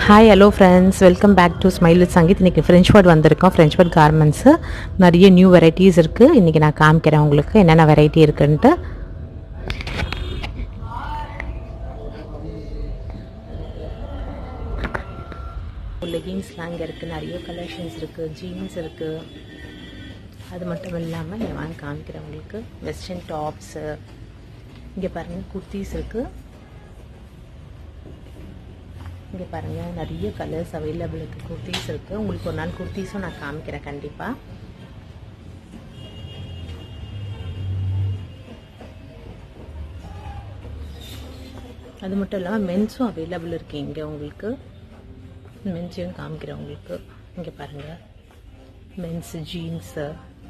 Hi hello friends welcome back to smile with Sangeeth இன்றைக்கி French world வந்திருக்கோம் French world garments நிறைய new varieties இருக்குது இன்றைக்கி நான் காமிக்கிறேன் உங்களுக்கு என்னென்ன வெரைட்டி இருக்குன்ட்டு லெகின்ஸ்லாம் இங்கே இருக்குது நிறைய கலெக்ஷன்ஸ் இருக்குது ஜீன்ஸ் இருக்குது அது மட்டும் இல்லாமல் நான் வாங்கி காமிக்கிறேன் உங்களுக்கு வெஸ்டர்ன் டாப்ஸு இங்கே பாருங்கள் குர்த்திஸ் இருக்குது இங்கே பாருங்கள் நிறைய கலர்ஸ் அவைலபிள் இருக்குது குர்த்திஸ் இருக்குது உங்களுக்கு ஒரு நாள் குர்த்திஸும் நான் காமிக்கிறேன் கண்டிப்பாக அது மட்டும் இல்லாமல் மென்ஸும் அவைலபிள் இருக்குது இங்கே உங்களுக்கு மென்ஸையும் காமிக்கிறேன் உங்களுக்கு இங்கே பாருங்கள் மென்ஸ் ஜீன்ஸு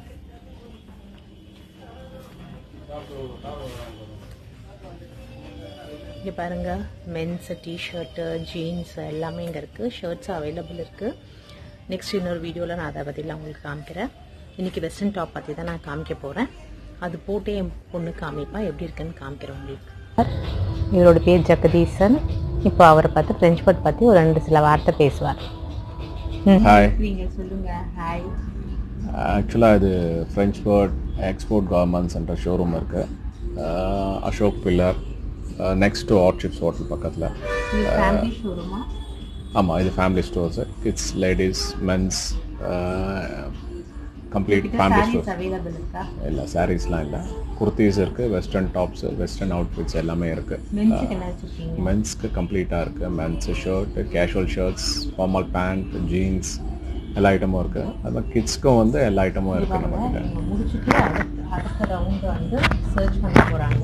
இங்கே பாருங்கள் மென்ஸ் டிஷர்ட்டு ஜீன்ஸ் எல்லாமே இங்கே இருக்குது ஷர்ட்ஸ் அவைலபிள் இருக்குது நெக்ஸ்ட் இன்னொரு வீடியோவில் நான் அதை பற்றிலாம் உங்களுக்கு காமிக்கிறேன் இன்றைக்கி வெஸ்டர்ன் டாப் பற்றி தான் நான் காமிக்க போகிறேன் அது போட்டே என் பொண்ணு காமிப்பேன் எப்படி இருக்குன்னு காமிக்கிறேன் உங்களுக்கு இவரோட பேர் ஜெகதீசன் இப்போ அவரை பார்த்து ஃப்ரெஞ்ச் வேர்ட் பற்றி ஒரு ரெண்டு சில வார்த்தை பேசுவார் ஹாய் நீங்கள் சொல்லுங்கள் ஹாய் ஆக்சுவலாக இது ஃப்ரெஞ்ச் வேர்ட் எக்ஸ்போர்ட் கார்மெண்ட்ஸ் என்ற ஷோரூம் இருக்குது அசோக் பில்லர் நெக்ஸ்ட் டு ஆர்ட்ஷிப்ஸ் ஹோட்டல் பக்கத்தில் இது ஃபேமிலி ஷோரூமா ஆமாம் இது family stores kids ladies mens complete family store available இருக்கா இல்லை சாரீஸ்லாம் இல்லை குர்த்திஸ் இருக்குது வெஸ்டர்ன் டாப்ஸு வெஸ்டர்ன் அவுட்ஃபிட்ஸ் எல்லாமே இருக்குது மென்ஸுக்கு என்ன வச்சுருக்கீங்க மென்ஸ்க்கு கம்ப்ளீட்டாக இருக்குது mens shirt casual shirts formal pant jeans எல்லா ஐட்டமும் இருக்குது அது மாதிரி கிட்ஸ்க்கும் வந்து எல்லா ஐட்டமும் இருக்குது நம்மக்கிட்ட இவங்க முடிச்சுட்டு அடுத்த அடுத்த ரவுண்டு வந்து சர்ச் பண்ண போகிறாங்க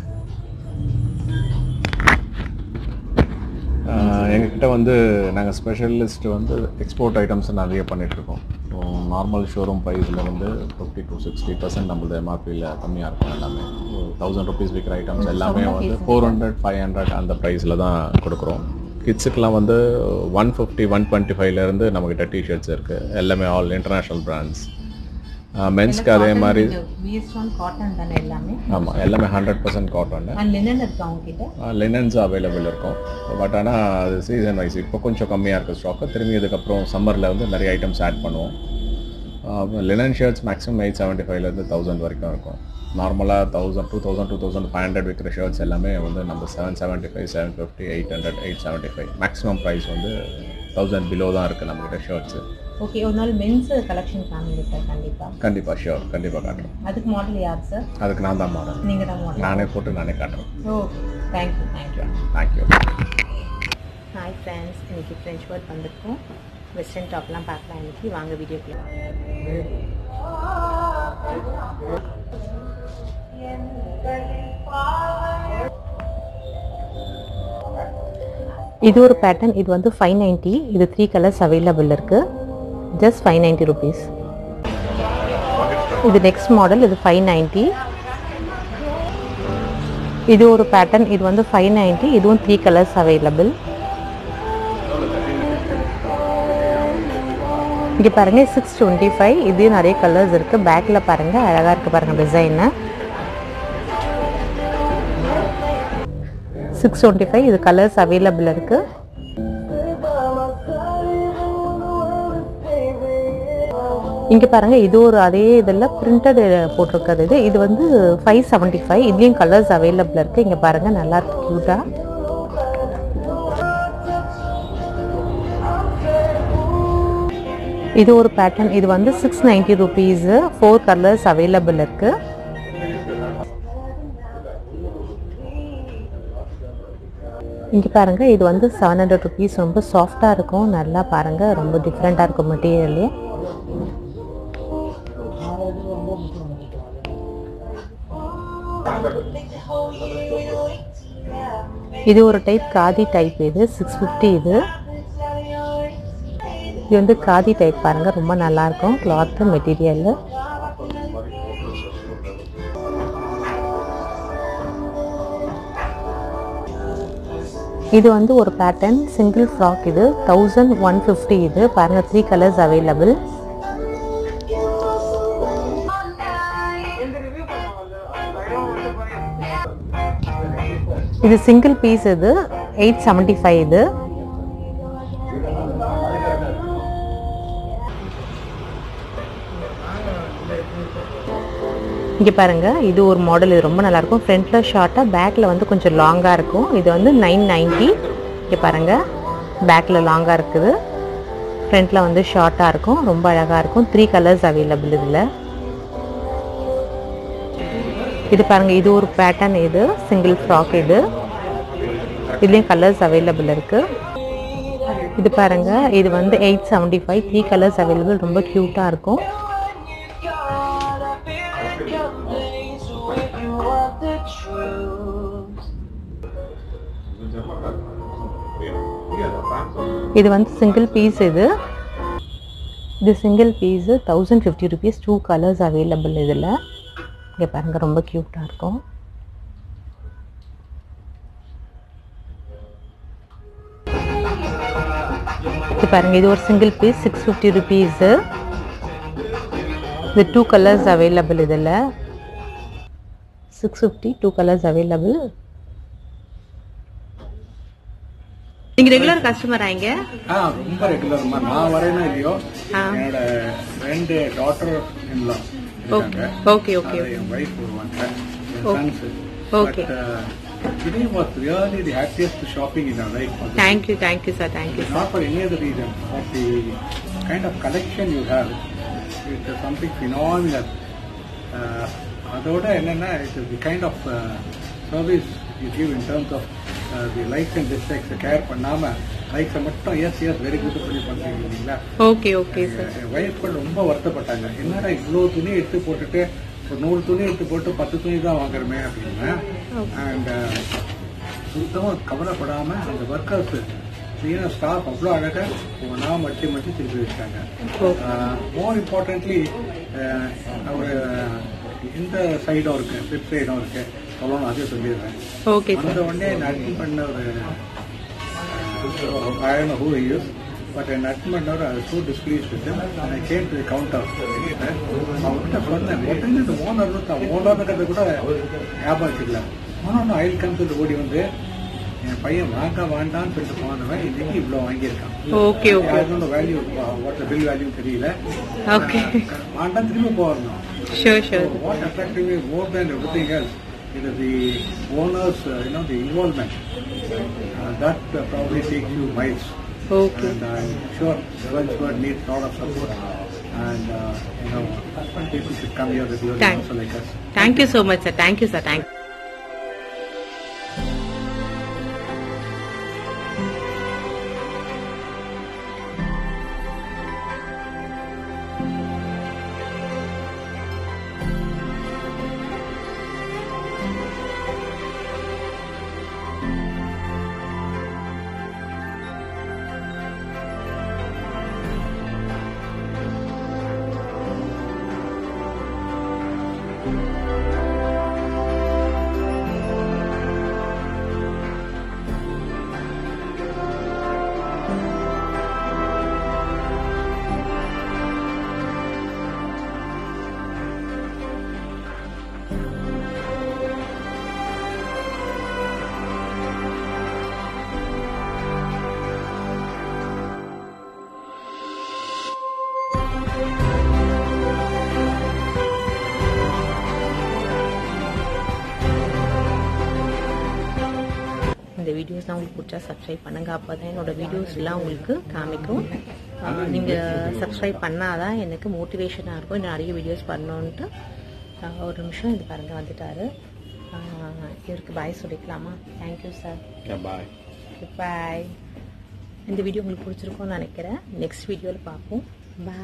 எங்ககிட்ட வந்து நாங்கள் ஸ்பெஷலிஸ்ட் வந்து எக்ஸ்போர்ட் ஐட்டம்ஸ் நிறைய பண்ணிகிட்ருக்கோம் நார்மல் ஷோரூம் ப்ரைஸில் வந்து ஃபிஃப்டி டு சிக்ஸ்டி பர்சன்ட் நம்மளது எம்ஆர்பியில் கம்மியாக இருக்கும் எல்லாமே தௌசண்ட் ருபீஸ் விற்கிற ஐட்டம்ஸ் எல்லாமே வந்து ஃபோர் ஹண்ட்ரட் ஃபைவ் ஹண்ட்ரட் அந்த ப்ரைஸில் தான் கொடுக்குறோம் கிட்ஸுக்கெலாம் வந்து ஒன் ஃபிஃப்டி ஒன் டுவெண்ட்டி ஃபைவ்லேருந்து நம்மக்கிட்ட டிஷர்ட்ஸ் இருக்குது எல்லாமே ஆல் இன்டர்நேஷ்னல் பிராண்ட்ஸ் மென்ஸ்க்கு அதே மாதிரி பிஎஸ் ஒன் காட்டன் தானே எல்லாமே ஆமாம் எல்லாமே hundred percent cotton and linen இருக்கு அவங்க கிட்ட லினன்ஸ் அவைலபிள் இருக்கும் பட் ஆனால் அது சீசன் வைஸ் இப்போ கொஞ்சம் கம்மியாக இருக்குது ஸ்டாக்கு திரும்பி இதுக்கப்புறம் சம்மரில் வந்து நிறைய ஐட்டம்ஸ் ஆட் பண்ணுவோம் linen shirts maximum eight seventy ஃபைவ்லேருந்து தௌசண்ட் வரைக்கும் இருக்கும் நார்மலாக thousand two thousand two thousand five hundred விற்கிற ஷர்ட்ஸ் எல்லாமே வந்து நம்ம seven seventy five seven fifty eight hundred eight seventy five maximum price வந்து தௌசண்ட் பிலோ தான் இருக்குது நம்மக்கிட்ட ஷர்ட்ஸு ஓகே ஒரு நாள் மென்ஸ் கலெக்ஷன் காமிங்க சார் கண்டிப்பாக கண்டிப்பாக ஷியோர் கண்டிப்பாக காட்டுறேன் அதுக்கு மாடல் யார் சார் அதுக்கு நான் தான் மாடல் நீங்கள் தான் மாடல் நானே போட்டு நானே காட்டுறேன் okay thank you thank you thank you hi friends இன்னைக்கு ஃப்ரெஞ்ச் வேர்ட் வந்திருக்கோம் வெஸ்டர்ன் டாப்லாம் பார்க்கலாம் இன்னைக்கு வாங்க வீடியோக்குள்ள இது ஒரு பேட்டர்ன் இது வந்து ஃபைவ் நைன்ட்டி இது த்ரீ கலர்ஸ் அவைலபிள் இருக்குது ஜஸ்ட் ஃபைவ் நைன்ட்டி ருபீஸ் இது நெக்ஸ்ட் மாடல் இது ஃபைவ் நைன்ட்டி இது ஒரு பேட்டர்ன் இது வந்து ஃபைவ் நைன்ட்டி இதுவும் த்ரீ கலர்ஸ் அவைலபிள் இங்கே பாருங்கள் சிக்ஸ் டுவெண்ட்டி ஃபைவ் இதுவும் நிறைய கலர்ஸ் இருக்குது பேக்கில் பாருங்கள் அழகாக இருக்குது பாருங்கள் டிசைனு சிக்ஸ் டுவெண்ட்டி ஃபைவ் இது கலர்ஸ் அவைலபிள் இருக்குது இங்கே பாருங்கள் இது ஒரு அதே இதில் பிரிண்டட் போட்டிருக்கிறது இது இது வந்து ஃபைவ் செவன்ட்டி ஃபைவ் இதுலேயும் கலர்ஸ் அவைலபிள் இருக்குது இங்கே பாருங்கள் நல்லா இருக்கு க்யூட்டாக இது ஒரு பேட்டர்ன் இது வந்து six ninety rupees four colours available இருக்குது இங்கே பாருங்கள் இது வந்து செவன் ஹண்ட்ரட் ருபீஸ் ரொம்ப சாஃப்டாக இருக்கும் நல்லா பாருங்கள் ரொம்ப டிஃப்ரெண்ட்டாக இருக்கும் மெட்டீரியல்லே இது ஒரு டைப் காதி டைப் இது சிக்ஸ் ஃபிஃப்டி இது இது வந்து காதி டைப் பாருங்கள் ரொம்ப நல்லாயிருக்கும் கிளாத்து மெட்டீரியல் இது வந்து ஒரு பேட்டர்ன் சிங்கிள் ஃப்ராக் இது தௌசண்ட் ஒன் ஃபிஃப்டி இது பாருங்கள் த்ரீ கலர்ஸ் அவைலபிள் இது சிங்கிள் பீஸ் இது எயிட் செவன்ட்டி ஃபைவ் இது இங்கே பாருங்கள் இது ஒரு மாடல் இது ரொம்ப நல்லாயிருக்கும் ஃப்ரண்ட்டில் ஷார்ட்டாக பேக்கில் வந்து கொஞ்சம் லாங்காக இருக்கும் இது வந்து நைன் நைன்ட்டி இங்கே பாருங்கள் பேக்கில் லாங்காக இருக்குது ஃப்ரண்ட்டில் வந்து ஷார்ட்டாக இருக்கும் ரொம்ப அழகாக இருக்கும் த்ரீ கலர்ஸ் அவைலபிள் இதில் இது பாருங்கள் இது ஒரு பேட்டர்ன் இது சிங்கிள் ஃப்ராக் இது இதுலேயும் கலர்ஸ் அவைலபிள் இருக்குது இது பாருங்கள் இது வந்து eight seventy five three colours available ரொம்ப க்யூட்டாக இருக்கும் இது வந்து சிங்கிள் பீஸ் இது இது single piece thousand fifty rupees two colours available இதில் இங்கே பாருங்கள் ரொம்ப க்யூட்டாக இருக்கும் இது பாருங்கள் இது ஒரு single piece six fifty rupees இது டூ கலர்ஸ் அவைலபிள் இதில் six fifty two colours available நீங்கள் ரெகுலர் கஸ்டமர் ஆயிங்க ஆ ரொம்ப ரெகுலர்மா நான் வரேனோ இல்லையோ ஆ. என்னோட ரெண்டு டாட்டர் இன்லா இருக்காங்க ஓகே ஓகே அது என் ஒய்ஃப் வருவாங்க என் Okay. Sons Okay. today was really the happiest shopping in our life thank you thank you sir thank you sir not for any other reason but the kind of collection you have it is something phenomenal uh, அதோட என்னன்னா it is the kind of uh, service you give in terms of uh, the likes and dislikes care பண்ணாம லைக்ஸை மட்டும் S yes very good சொல்லி பண்றீங்க இல்லைங்களா okay okay sir என் ஒய்ஃப்கள் ரொம்ப வருத்தப்பட்டாங்க என்னடா இவ்வளோ துணி எடுத்து போட்டுட்டு ஒரு நூறு துணி எடுத்து போட்டு பத்து துணி தான் வாங்குறமே அப்படின்னு அண்ட் சுத்தமாக கவலைப்படாம அந்த ஒர்க்கர்ஸ் மெயினாக ஸ்டாஃப் அவ்வளோ அழகாக ஒன்றா மட்டி மட்டி திருப்பி வச்சிட்டாங்க மோர் இம்பார்ட்டன்ட்லி அவர் எந்த சைடும் இருக்கு ஃபிஃப்ட் சைடும் இருக்கு சொல்லணும் அதே சொல்லிடுறேன் ஓகே சார் அந்த உடனே நான் அட்டன் பண்ண ஒரு uh, I don't know who he is, but an admin பண்ணவர் I was so displeased with him and I came to the counter. அவர்கிட்ட சொன்னேன் what is the owner ஓனர்ன்றதை கூட ஞாபகம் வச்சுக்கல ஆனால் ஐல் கம் சொல்லி ஓடி வந்து என் பையன் வாங்க வேண்டாம்னு சொல்லிட்டு போனவன் இன்னைக்கு இவ்வளோ வாங்கியிருக்கான் ஓகே ஓகே யாருக்கும் வேல்யூ வாட் பில் வேல்யூ தெரியல ஓகே வேண்டாம் திரும்ப போகணும் sure sure So what attracted me more than everything else, it is the owners, uh, you know, the involvement. Uh, that uh, probably takes you miles. Okay And I'm sure Welshword needs a lot of support. And, uh, you know, people should come here regularly Thank- also like us. Thank you so much sir thank you sir thank இந்த வீடியோஸ்லாம் உங்களுக்கு பிடிச்சா subscribe பண்ணுங்க அப்போ தான் என்னோட வீடியோஸ்லாம் உங்களுக்கு காமிக்கும் ஆஹ் நீங்க சப்ஸ்கிரைப் பண்ணாதான் எனக்கு மோட்டிவேஷனாக இருக்கும் இன்னும் நிறைய வீடியோஸ் பண்ணணுன்ட்டு ஆஹ் ஒரு நிமிஷம் இது பாருங்க வந்துட்டாரு ஆஹ் இவருக்கு பாய் சொல்லிக்கலாமா thank you sir Yeah, bye. Bye இந்த வீடியோ உங்களுக்கு பிடிச்சிருக்கும்னு நினைக்கிறேன் நெக்ஸ்ட் வீடியோவில் பார்ப்போம் பாய்